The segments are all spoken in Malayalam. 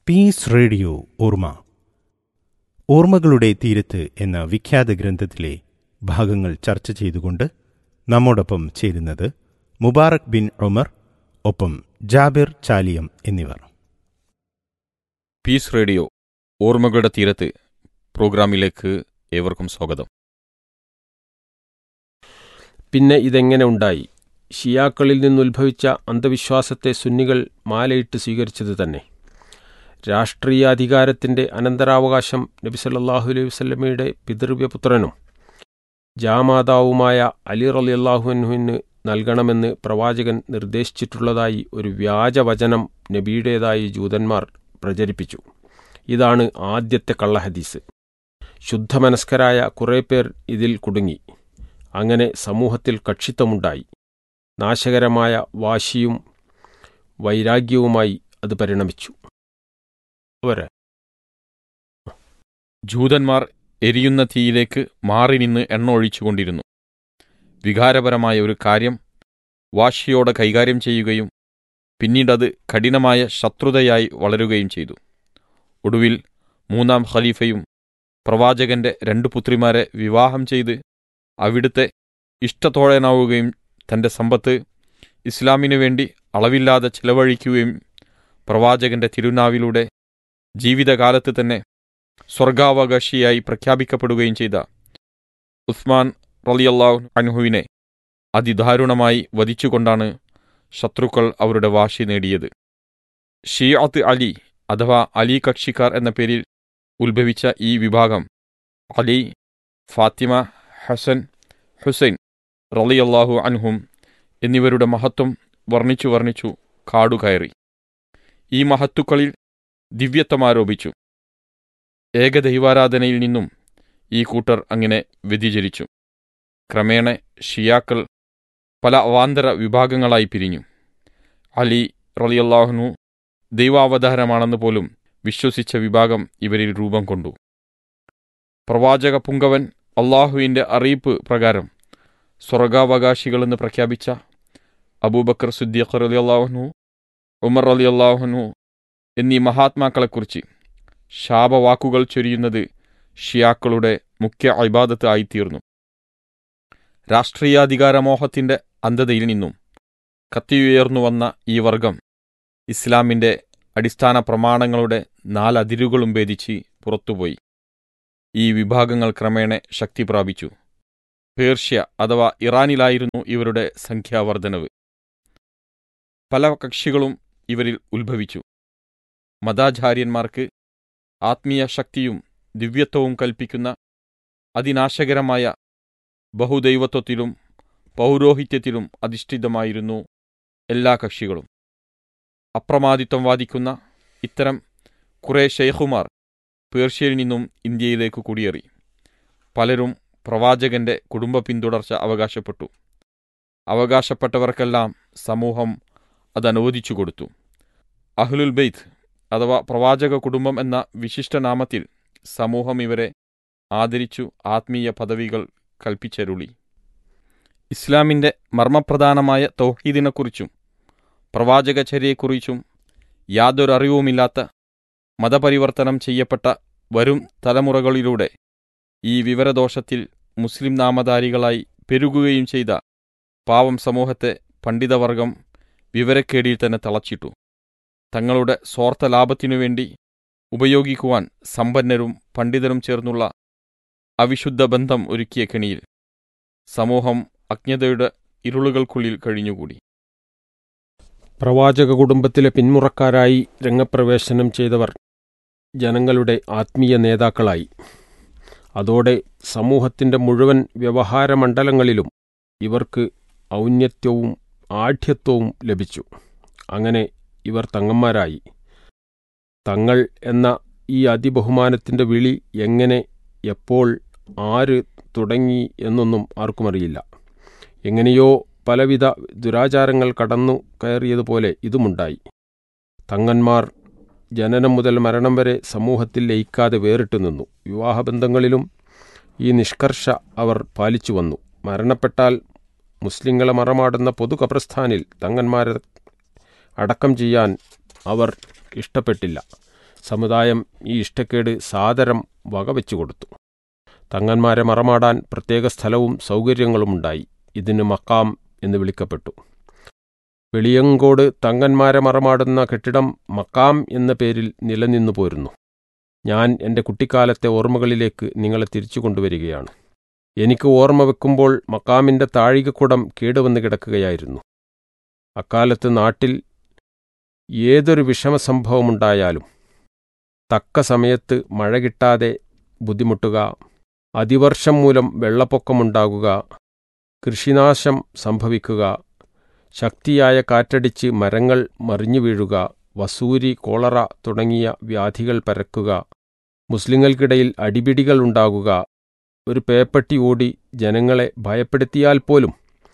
പീസ് റേഡിയോ ഓർമ്മ ഓർമ്മകളുടെ തീരത്ത് എന്ന വിഖ്യാത ഗ്രന്ഥത്തിലെ ഭാഗങ്ങൾ ചർച്ച ചെയ്തുകൊണ്ട് നമ്മോടൊപ്പം ചേരുന്നത് മുബാറക് ബിൻ ഉമർ ഒപ്പം ജാബിർ ചാലിയം എന്നിവർ പീസ് റേഡിയോ ഓർമ്മകളുടെ തീരത്ത് പ്രോഗ്രാമിലേക്ക് ഏവർക്കും സ്വാഗതം പിന്നെ ഇതെങ്ങനെ ഉണ്ടായി ഷിയാക്കളിൽ നിന്നുത്ഭവിച്ച അന്ധവിശ്വാസത്തെ സുന്നികൾ മാലയിട്ട് സ്വീകരിച്ചത് തന്നെ രാഷ്ട്രീയ അധികാരത്തിൻ്റെ അനന്തരാവകാശം നബി സല്ലല്ലാഹു അലൈഹി വസല്ലമയുടെ പിതൃവ്യപുത്രനും ജാമാതാവുമായ അലി റളിയല്ലാഹുവിന് നൽകണമെന്ന് പ്രവാചകൻ നിർദ്ദേശിച്ചിട്ടുള്ളതായി ഒരു വ്യാജവചനം നബിയുടേതായി ജൂതന്മാർ പ്രചരിപ്പിച്ചു ഇതാണ് ആദ്യത്തെ കള്ളഹദീസ് ശുദ്ധമനസ്കരായ കുറേ പേർ ഇതിൽ കുടുങ്ങി അങ്ങനെ സമൂഹത്തിൽ കക്ഷിത്വമുണ്ടായി നാശകരമായ വാശിയും വൈരാഗ്യവുമായി അത് പരിണമിച്ചു അവരെ ജൂതന്മാർ എരിയുന്ന തീയിലേക്ക് മാറി നിന്ന് എണ്ണ ഒഴിച്ചുകൊണ്ടിരുന്നു വികാരപരമായ ഒരു കാര്യം വാശിയോടെ കൈകാര്യം ചെയ്യുകയും പിന്നീടത് കഠിനമായ ശത്രുതയായി വളരുകയും ചെയ്തു ഒടുവിൽ മൂന്നാം ഖലീഫയും പ്രവാചകന്റെ രണ്ടു പുത്രിമാരെ വിവാഹം ചെയ്ത് അവിടുത്തെ ഇഷ്ടത്തോഴനാവുകയും തന്റെ സമ്പത്ത് ഇസ്ലാമിനു വേണ്ടി അളവില്ലാതെ ചെലവഴിക്കുകയും പ്രവാചകന്റെ തിരുനാവിലൂടെ ജീവിതകാലത്ത് തന്നെ സ്വർഗാവകാശിയായി പ്രഖ്യാപിക്കപ്പെടുകയും ചെയ്ത ഉസ്മാൻ റലിയല്ലാഹു അൻഹുവിനെ അതിദാരുണമായി വധിച്ചുകൊണ്ടാണ് ശത്രുക്കൾ അവരുടെ വാശി നേടിയത് ഷിയാത്ത് അലി അഥവാ അലി കക്ഷിക്കാർ എന്ന പേരിൽ ഉത്ഭവിച്ച ഈ വിഭാഗം അലി ഫാത്തിമ ഹസൻ ഹുസൈൻ റളിയല്ലാഹു അൻഹും എന്നിവരുടെ മഹത്വം വർണ്ണിച്ചു വർണ്ണിച്ചു കാടുകയറി ഈ മഹത്തുക്കളിൽ ദിവ്യത്വം ആരോപിച്ചു ഏകദൈവാരാധനയിൽ നിന്നും ഈ കൂട്ടർ അങ്ങനെ വ്യതിചരിച്ചു ക്രമേണ ഷിയാക്കൾ പല അവാന്തര വിഭാഗങ്ങളായി പിരിഞ്ഞു അലി റളിയല്ലാഹുനു ദൈവാവതാരമാണെന്ന് പോലും വിശ്വസിച്ച വിഭാഗം ഇവരിൽ രൂപം കൊണ്ടു പ്രവാചക പുങ്കവൻ അള്ളാഹുവിൻ്റെ അറിയിപ്പ് പ്രകാരം സ്വർഗാവകാശികളെന്ന് പ്രഖ്യാപിച്ച അബൂബക്കർ സുദ്ദീഖ് അലി അള്ളാഹുനു ഉമർ അലി അള്ളാഹുനു എന്നീ മഹാത്മാക്കളെക്കുറിച്ച് ശാപവാക്കുകൾ ചൊരിയുന്നത് ഷിയാക്കളുടെ മുഖ്യ അഭിബാദത്ത് ആയിത്തീർന്നു രാഷ്ട്രീയാധികാരമോഹത്തിന്റെ അന്ധതയിൽ നിന്നും കത്തിയുയർന്നു വന്ന ഈ വർഗം ഇസ്ലാമിന്റെ അടിസ്ഥാന പ്രമാണങ്ങളുടെ നാലതിരുകളും ഭേദിച്ച് പുറത്തുപോയി ഈ വിഭാഗങ്ങൾ ക്രമേണ ശക്തി പ്രാപിച്ചു പേർഷ്യ അഥവാ ഇറാനിലായിരുന്നു ഇവരുടെ സംഖ്യാവർദ്ധനവ് പല കക്ഷികളും ഇവരിൽ ഉത്ഭവിച്ചു മതാചാര്യന്മാർക്ക് ആത്മീയ ശക്തിയും ദിവ്യത്വവും കൽപ്പിക്കുന്ന അതിനാശകരമായ ബഹുദൈവത്വത്തിലും പൗരോഹിത്യത്തിലും അധിഷ്ഠിതമായിരുന്നു എല്ലാ കക്ഷികളും അപ്രമാദിത്വം വാദിക്കുന്ന ഇത്തരം കുറേ ഷെയ്ഖുമാർ പേർഷ്യയിൽ നിന്നും ഇന്ത്യയിലേക്ക് കുടിയേറി പലരും പ്രവാചകന്റെ കുടുംബ പിന്തുടർച്ച അവകാശപ്പെട്ടു അവകാശപ്പെട്ടവർക്കെല്ലാം സമൂഹം അതനുവദിച്ചു കൊടുത്തു അഹ്ലുൽ ബെയ്ത്ത് അഥവാ പ്രവാചക കുടുംബം എന്ന വിശിഷ്ടനാമത്തിൽ സമൂഹം ഇവരെ ആദരിച്ചു ആത്മീയ പദവികൾ കൽപ്പിച്ചരുളി ഇസ്ലാമിന്റെ മർമ്മപ്രധാനമായ തൗഹീദിനെക്കുറിച്ചും പ്രവാചകചര്യയെക്കുറിച്ചും യാതൊരറിവുമില്ലാത്ത മതപരിവർത്തനം ചെയ്യപ്പെട്ട വരും തലമുറകളിലൂടെ ഈ വിവരദോഷത്തിൽ മുസ്ലിം നാമധാരികളായി പെരുകുകയും ചെയ്ത പാവം സമൂഹത്തെ പണ്ഡിതവർഗം വിവരക്കേടിൽ തന്നെ തളച്ചിട്ടു തങ്ങളുടെ സ്വാർത്ഥ ലാഭത്തിനുവേണ്ടി ഉപയോഗിക്കുവാൻ സമ്പന്നരും പണ്ഡിതരും ചേർന്നുള്ള അവിശുദ്ധ ബന്ധം ഒരുക്കിയ കെണിയിൽ സമൂഹം അജ്ഞതയുടെ ഇരുളുകൾക്കുള്ളിൽ കഴിഞ്ഞുകൂടി പ്രവാചക കുടുംബത്തിലെ പിന്മുറക്കാരായി രംഗപ്രവേശനം ചെയ്തവർ ജനങ്ങളുടെ ആത്മീയ നേതാക്കളായി അതോടെ സമൂഹത്തിൻ്റെ മുഴുവൻ വ്യവഹാരമണ്ഡലങ്ങളിലും ഇവർക്ക് ഔന്നത്യവും ആഢ്യത്വവും ലഭിച്ചു അങ്ങനെ ഇവർ തങ്ങന്മാരായി തങ്ങൾ എന്ന ഈ അതിബഹുമാനത്തിൻ്റെ വിളി എങ്ങനെ എപ്പോൾ ആര് തുടങ്ങി എന്നൊന്നും ആർക്കുമറിയില്ല എങ്ങനെയോ പലവിധ ദുരാചാരങ്ങൾ കടന്നു കയറിയതുപോലെ ഇതുമുണ്ടായി തങ്ങന്മാർ ജനനം മുതൽ മരണം വരെ സമൂഹത്തിൽ ലയിക്കാതെ വേറിട്ടു നിന്നു വിവാഹബന്ധങ്ങളിലും ഈ നിഷ്കർഷ അവർ പാലിച്ചു വന്നു മരണപ്പെട്ടാൽ മുസ്ലിങ്ങളെ മറമാടുന്ന പൊതു കബ്രസ്ഥാനിൽ തങ്ങന്മാരെ അടക്കം ചെയ്യാൻ അവർ ഇഷ്ടപ്പെട്ടില്ല സമുദായം ഈ ഇഷ്ടക്കേട് സാദരം വകവെച്ചു കൊടുത്തു തങ്ങന്മാരെ മറമാടാൻ പ്രത്യേക സ്ഥലവും സൗകര്യങ്ങളുമുണ്ടായി ഇതിന് മക്കാം എന്ന് വിളിക്കപ്പെട്ടു വെളിയങ്കോട് തങ്ങന്മാരെ മറമാടുന്ന കെട്ടിടം മക്കാം എന്ന പേരിൽ നിലനിന്നു പോരുന്നു ഞാൻ എൻ്റെ കുട്ടിക്കാലത്തെ ഓർമ്മകളിലേക്ക് നിങ്ങളെ തിരിച്ചു കൊണ്ടുവരികയാണ് എനിക്ക് ഓർമ്മ വെക്കുമ്പോൾ മക്കാമിൻ്റെ താഴികക്കുടം കേടുവന്ന് കിടക്കുകയായിരുന്നു അക്കാലത്ത് നാട്ടിൽ ഏതൊരു വിഷമസംഭവമുണ്ടായാലും തക്ക സമയത്ത് മഴ കിട്ടാതെ ബുദ്ധിമുട്ടുക അതിവർഷം മൂലം വെള്ളപ്പൊക്കമുണ്ടാകുക കൃഷിനാശം സംഭവിക്കുക ശക്തിയായ കാറ്റടിച്ച് മരങ്ങൾ മറിഞ്ഞു വീഴുക വസൂരി കോളറ തുടങ്ങിയ വ്യാധികൾ പരക്കുക മുസ്ലിങ്ങൾക്കിടയിൽ അടിപിടികൾ ഉണ്ടാകുക ഒരു പേപ്പട്ടി ഓടി ജനങ്ങളെ ഭയപ്പെടുത്തിയാൽ പോലും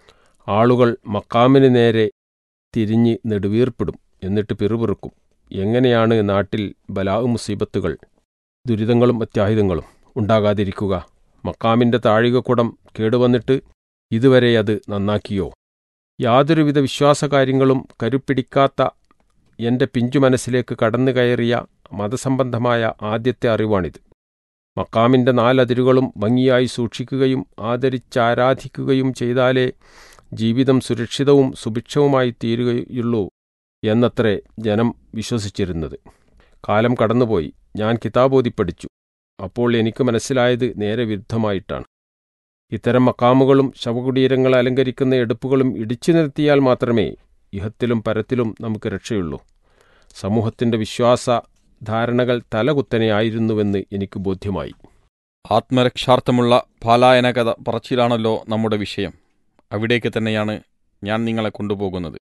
ആളുകൾ മക്കാമിന് നേരെ തിരിഞ്ഞ് നെടുവീർപ്പിടും എന്നിട്ട് പിറുപിറുക്കും എങ്ങനെയാണ് നാട്ടിൽ ബലാഹ് മുസീബത്തുകൾ ദുരിതങ്ങളും അത്യാഹിതങ്ങളും ഉണ്ടാകാതിരിക്കുക മക്കാമിൻ്റെ താഴികക്കുടം കേടുവന്നിട്ട് ഇതുവരെ അത് നന്നാക്കിയോ യാതൊരുവിധ വിശ്വാസകാര്യങ്ങളും കരുപ്പിടിക്കാത്ത എൻ്റെ പിഞ്ചു മനസ്സിലേക്ക് കടന്നു കയറിയ മതസംബന്ധമായ ആദ്യത്തെ അറിവാണിത് മക്കാമിൻ്റെ നാലതിരുകളും ഭംഗിയായി സൂക്ഷിക്കുകയും ആദരിച്ചാരാധിക്കുകയും ചെയ്താലേ ജീവിതം സുരക്ഷിതവും സുഭിക്ഷവുമായി തീരുകയുള്ളൂ എന്നത്രേ ജനം വിശ്വസിച്ചിരുന്നത് കാലം കടന്നുപോയി ഞാൻ കിതാബോധി പഠിച്ചു അപ്പോൾ എനിക്ക് മനസ്സിലായത് നേരെ വിരുദ്ധമായിട്ടാണ് ഇത്തരം മക്കാമുകളും ശവകുടീരങ്ങളെ അലങ്കരിക്കുന്ന എടുപ്പുകളും ഇടിച്ചു നിർത്തിയാൽ മാത്രമേ ഇഹത്തിലും പരത്തിലും നമുക്ക് രക്ഷയുള്ളൂ സമൂഹത്തിൻ്റെ വിശ്വാസ ധാരണകൾ തലകുത്തനെയായിരുന്നുവെന്ന് എനിക്ക് ബോധ്യമായി ആത്മരക്ഷാർത്ഥമുള്ള പാലായന കഥ പറച്ചിലാണല്ലോ നമ്മുടെ വിഷയം അവിടേക്ക് തന്നെയാണ് ഞാൻ നിങ്ങളെ കൊണ്ടുപോകുന്നത്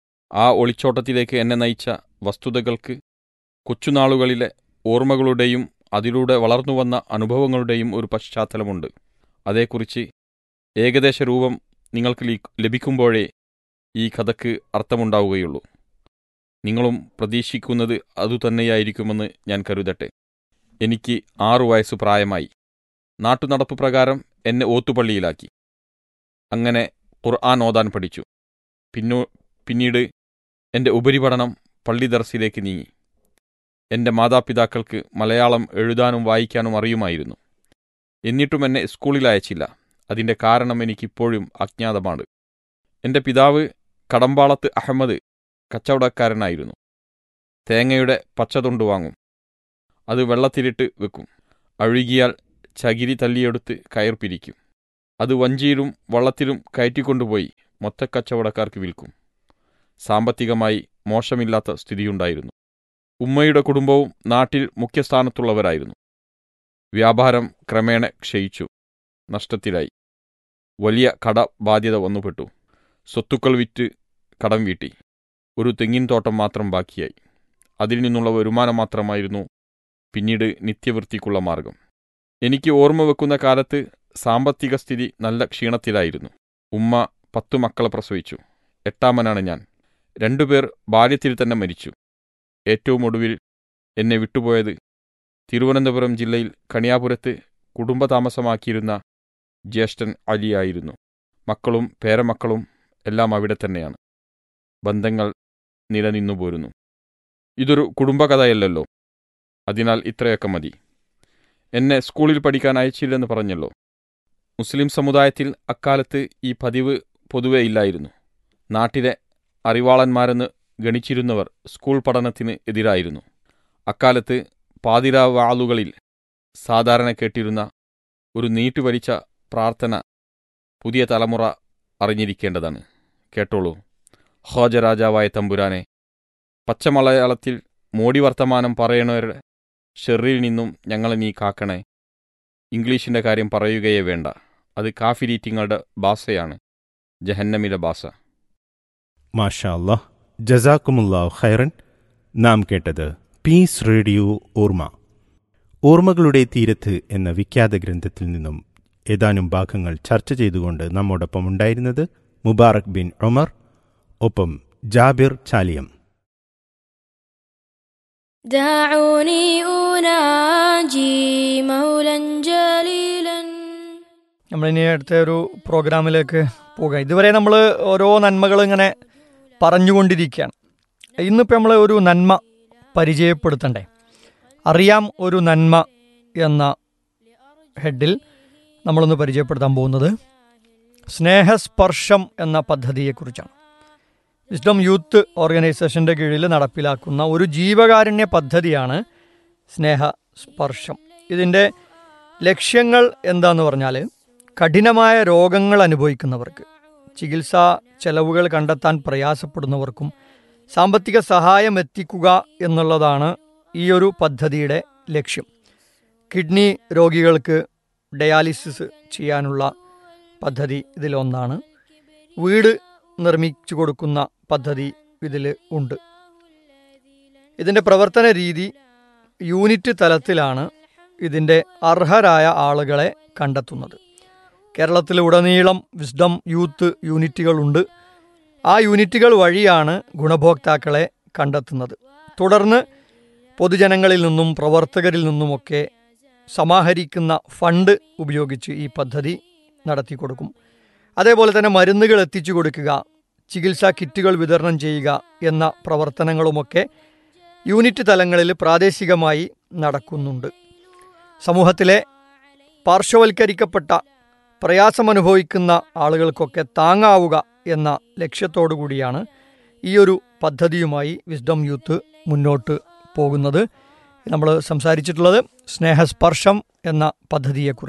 ആ ഒളിച്ചോട്ടത്തിലേക്ക് എന്നെ നയിച്ച വസ്തുതകൾക്ക് കൊച്ചുനാളുകളിലെ ഓർമ്മകളുടെയും അതിലൂടെ വളർന്നുവന്ന അനുഭവങ്ങളുടെയും ഒരു പശ്ചാത്തലമുണ്ട് അതേക്കുറിച്ച് ഏകദേശ രൂപം നിങ്ങൾക്ക് ലി- ലഭിക്കുമ്പോഴേ ഈ കഥയ്ക്ക് അർത്ഥമുണ്ടാവുകയുള്ളൂ നിങ്ങളും പ്രതീക്ഷിക്കുന്നത് അതുതന്നെയായിരിക്കുമെന്ന് ഞാൻ കരുതട്ടെ എനിക്ക് ആറു വയസ്സ് പ്രായമായി നാട്ടുനടപ്പ് പ്രകാരം എന്നെ ഓത്തുപള്ളിയിലാക്കി അങ്ങനെ ഖുർആൻ ഓതാൻ പഠിച്ചു പിന്നോ പിന്നീട് എൻ്റെ ഉപരിപഠനം പള്ളി ദർസിലേക്ക് നീങ്ങി എൻ്റെ മാതാപിതാക്കൾക്ക് മലയാളം എഴുതാനും വായിക്കാനും അറിയുമായിരുന്നു എന്നിട്ടും എന്നെ സ്കൂളിൽ അയച്ചില്ല അതിൻ്റെ കാരണം എനിക്കിപ്പോഴും അജ്ഞാതമാണ് എൻ്റെ പിതാവ് കടമ്പാളത്ത് അഹമ്മദ് കച്ചവടക്കാരനായിരുന്നു തേങ്ങയുടെ പച്ചതൊണ്ട് വാങ്ങും അത് വെള്ളത്തിലിട്ട് വെക്കും അഴുകിയാൽ ചകിരി തല്ലിയെടുത്ത് കയർ പിരിക്കും അത് വഞ്ചിയിലും വള്ളത്തിലും കയറ്റിക്കൊണ്ടുപോയി മൊത്തക്കച്ചവടക്കാർക്ക് വിൽക്കും സാമ്പത്തികമായി മോശമില്ലാത്ത സ്ഥിതിയുണ്ടായിരുന്നു ഉമ്മയുടെ കുടുംബവും നാട്ടിൽ മുഖ്യസ്ഥാനത്തുള്ളവരായിരുന്നു വ്യാപാരം ക്രമേണ ക്ഷയിച്ചു നഷ്ടത്തിലായി വലിയ കട ബാധ്യത വന്നുപെട്ടു സ്വത്തുക്കൾ വിറ്റ് കടം വീട്ടി ഒരു തെങ്ങിൻ തോട്ടം മാത്രം ബാക്കിയായി അതിൽ നിന്നുള്ള വരുമാനം മാത്രമായിരുന്നു പിന്നീട് നിത്യവൃത്തിക്കുള്ള മാർഗം എനിക്ക് ഓർമ്മ വെക്കുന്ന കാലത്ത് സാമ്പത്തിക സ്ഥിതി നല്ല ക്ഷീണത്തിലായിരുന്നു ഉമ്മ പത്തു മക്കളെ പ്രസവിച്ചു എട്ടാമനാണ് ഞാൻ രണ്ടുപേർ ബാല്യത്തിൽ തന്നെ മരിച്ചു ഏറ്റവും ഒടുവിൽ എന്നെ വിട്ടുപോയത് തിരുവനന്തപുരം ജില്ലയിൽ കണിയാപുരത്ത് കുടുംബതാമസമാക്കിയിരുന്ന ജ്യേഷ്ഠൻ അലിയായിരുന്നു മക്കളും പേരമക്കളും എല്ലാം അവിടെ തന്നെയാണ് ബന്ധങ്ങൾ നിലനിന്നു പോരുന്നു ഇതൊരു കുടുംബകഥയല്ലല്ലോ അതിനാൽ ഇത്രയൊക്കെ മതി എന്നെ സ്കൂളിൽ പഠിക്കാൻ അയച്ചില്ലെന്ന് പറഞ്ഞല്ലോ മുസ്ലിം സമുദായത്തിൽ അക്കാലത്ത് ഈ പതിവ് പൊതുവെ ഇല്ലായിരുന്നു നാട്ടിലെ അറിവാളന്മാരെന്ന് ഗണിച്ചിരുന്നവർ സ്കൂൾ പഠനത്തിന് എതിരായിരുന്നു അക്കാലത്ത് പാതിരാ വാളുകളിൽ സാധാരണ കേട്ടിരുന്ന ഒരു നീട്ടുവലിച്ച പ്രാർത്ഥന പുതിയ തലമുറ അറിഞ്ഞിരിക്കേണ്ടതാണ് കേട്ടോളൂ ഹോജരാജാവായ തമ്പുരാനെ പച്ചമലയാളത്തിൽ മോടി വർത്തമാനം പറയണവരുടെ ഷെറിൽ നിന്നും ഞങ്ങളെ നീ കാക്കണേ ഇംഗ്ലീഷിന്റെ കാര്യം പറയുകയേ വേണ്ട അത് കാഫിരീറ്റിങ്ങളുടെ ഭാഷയാണ് ജഹന്നമിലെ ഭാഷ മാഷാ അല്ലാഹ് ജസാക്കുമുല്ലാഹ് ഖൈറൻ നാം കേട്ടത് പീസ് റേഡിയോ ഓർമ്മ ഓർമ്മകളുടെ തീരത്ത് എന്ന വിഖ്യാത ഗ്രന്ഥത്തിൽ നിന്നും ഏതാനും ഭാഗങ്ങൾ ചർച്ച ചെയ്തുകൊണ്ട് നമ്മോടൊപ്പം ഉണ്ടായിരുന്നത് മുബാറക് ബിൻ ഉമർ ഒപ്പം ജാബിർ ചാലിയം دعوني أناجي مولا جليلا നമ്മളിനി അടുത്ത ഒരു പ്രോഗ്രാമിലേക്ക് പോകാം ഇതുവരെ നമ്മൾ ഓരോ നന്മകൾ ഇങ്ങനെ പറഞ്ഞുകൊണ്ടിരിക്കുകയാണ് ഇന്നിപ്പോൾ നമ്മൾ ഒരു നന്മ പരിചയപ്പെടുത്തണ്ടേ അറിയാം ഒരു നന്മ എന്ന ഹെഡിൽ നമ്മളൊന്ന് പരിചയപ്പെടുത്താൻ പോകുന്നത് സ്നേഹസ്പർശം എന്ന പദ്ധതിയെക്കുറിച്ചാണ് വിസ്ഡം യൂത്ത് ഓർഗനൈസേഷൻ്റെ കീഴിൽ നടപ്പിലാക്കുന്ന ഒരു ജീവകാരുണ്യ പദ്ധതിയാണ് സ്നേഹസ്പർശം ഇതിൻ്റെ ലക്ഷ്യങ്ങൾ എന്താന്ന് പറഞ്ഞാൽ കഠിനമായ രോഗങ്ങൾ അനുഭവിക്കുന്നവർക്ക് ചികിത്സാ ചെലവുകൾ കണ്ടെത്താൻ പ്രയാസപ്പെടുന്നവർക്കും സാമ്പത്തിക സഹായം എത്തിക്കുക എന്നുള്ളതാണ് ഈ ഒരു പദ്ധതിയുടെ ലക്ഷ്യം കിഡ്നി രോഗികൾക്ക് ഡയാലിസിസ് ചെയ്യാനുള്ള പദ്ധതി ഇതിലൊന്നാണ് വീട് നിർമ്മിച്ചു കൊടുക്കുന്ന പദ്ധതി ഇതിൽ ഉണ്ട് ഇതിൻ്റെ പ്രവർത്തന രീതി യൂണിറ്റ് തലത്തിലാണ് ഇതിൻ്റെ അർഹരായ ആളുകളെ കണ്ടെത്തുന്നത് കേരളത്തിലുടനീളം വിസ്ഡം യൂത്ത് യൂണിറ്റുകളുണ്ട് ആ യൂണിറ്റുകൾ വഴിയാണ് ഗുണഭോക്താക്കളെ കണ്ടെത്തുന്നത് തുടർന്ന് പൊതുജനങ്ങളിൽ നിന്നും പ്രവർത്തകരിൽ നിന്നുമൊക്കെ സമാഹരിക്കുന്ന ഫണ്ട് ഉപയോഗിച്ച് ഈ പദ്ധതി നടത്തി കൊടുക്കും അതേപോലെ തന്നെ മരുന്നുകൾ എത്തിച്ചു കൊടുക്കുക ചികിത്സാ കിറ്റുകൾ വിതരണം ചെയ്യുക എന്ന പ്രവർത്തനങ്ങളുമൊക്കെ യൂണിറ്റ് തലങ്ങളിൽ പ്രാദേശികമായി നടക്കുന്നുണ്ട് സമൂഹത്തിലെ പാർശ്വവൽക്കരിക്കപ്പെട്ട പ്രയാസമനുഭവിക്കുന്ന ആളുകൾക്കൊക്കെ താങ്ങാവുക എന്ന ലക്ഷ്യത്തോടു കൂടിയാണ് ഈ ഒരു പദ്ധതിയുമായി വിസ്ഡം യൂത്ത് മുന്നോട്ട് പോകുന്നത് നമ്മൾ സംസാരിച്ചിട്ടുള്ളത് സ്നേഹസ്പർശം എന്ന പദ്ധതിയെക്കുറിച്ച്